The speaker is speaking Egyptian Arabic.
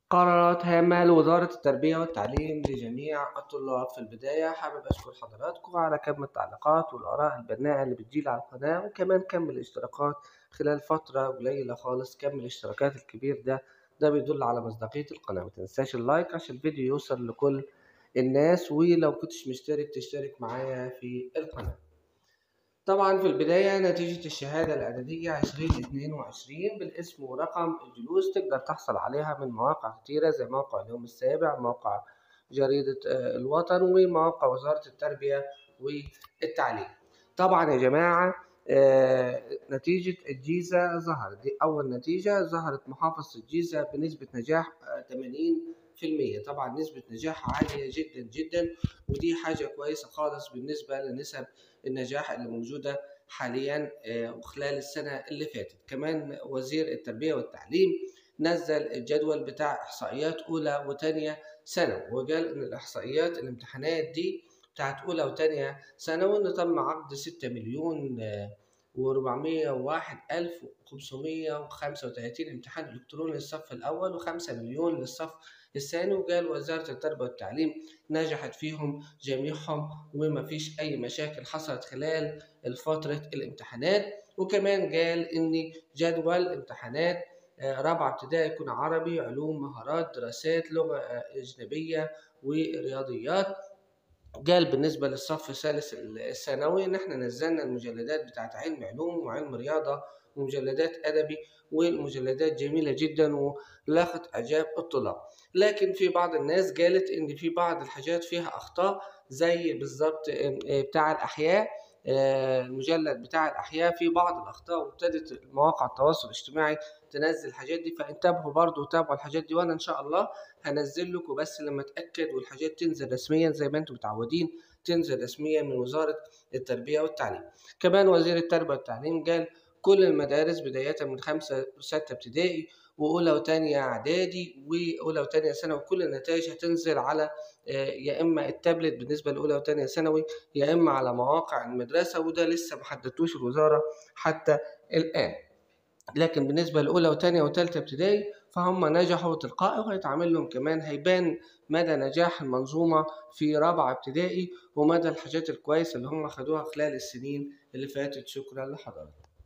قرارات هامة لوزارة التربية والتعليم لجميع الطلاب في البداية حابب أشكر حضراتكم على كم التعليقات والآراء البناءة اللي بتجيلي على القناة وكمان كم الاشتراكات خلال فترة قليلة خالص كم الاشتراكات الكبير ده ده بيدل على مصداقية القناة متنساش اللايك عشان الفيديو يوصل لكل الناس ولو كنتش مشترك تشترك معايا في القناة طبعا في البداية نتيجة الشهادة الإعدادية عشرين اتنين وعشرين بالاسم ورقم الجلوس تقدر تحصل عليها من مواقع كتيرة زي موقع اليوم السابع موقع جريدة الوطن ومواقع وزارة التربية والتعليم طبعا يا جماعة نتيجة الجيزة ظهرت دي أول نتيجة ظهرت محافظة الجيزة بنسبة نجاح تمانين في المية طبعا نسبة نجاح عالية جدا جدا ودي حاجة كويسة خالص بالنسبة لنسب النجاح اللي موجودة حاليا وخلال السنة اللي فاتت كمان وزير التربية والتعليم نزل الجدول بتاع إحصائيات أولى وتانية ثانوي وقال إن الإحصائيات الامتحانات دي بتاعت أولى وتانية ثانوي إن تم عقد ستة مليون وربعمية وواحد ألف وخمسمية وخمسة وتلاتين امتحان إلكتروني للصف الأول وخمسة مليون للصف الثاني وقال وزارة التربية والتعليم نجحت فيهم جميعهم وما فيش أي مشاكل حصلت خلال فترة الامتحانات وكمان قال إن جدول امتحانات رابعة ابتدائي يكون عربي علوم مهارات دراسات لغة أجنبية ورياضيات قال بالنسبة للصف الثالث الثانوي إن إحنا نزلنا المجلدات بتاعت علم علوم وعلم رياضة ومجلدات أدبي والمجلدات جميلة جدا ولاقت إعجاب الطلاب لكن في بعض الناس قالت إن في بعض الحاجات فيها أخطاء زي بالظبط بتاع الأحياء المجلد بتاع الأحياء في بعض الأخطاء وابتدت مواقع التواصل الاجتماعي تنزل الحاجات دي فانتبهوا برضو وتابعوا الحاجات دي وأنا إن شاء الله هنزل لكم بس لما أتأكد والحاجات تنزل رسميا زي ما أنتم متعودين تنزل رسميا من وزارة التربية والتعليم كمان وزير التربية والتعليم قال كل المدارس بداية من خمسة وستة ابتدائي وأولى وتانية إعدادي وأولى وتانية ثانوي كل النتائج هتنزل على يا إما التابلت بالنسبة لأولى وتانية ثانوي يا إما على مواقع المدرسة وده لسه محددتوش الوزارة حتى الآن لكن بالنسبة لأولى وتانية وتالتة ابتدائي فهم نجحوا تلقائي وهيتعمل لهم كمان هيبان مدى نجاح المنظومة في رابعة ابتدائي ومدى الحاجات الكويسة اللي هم خدوها خلال السنين اللي فاتت شكرا لحضرتك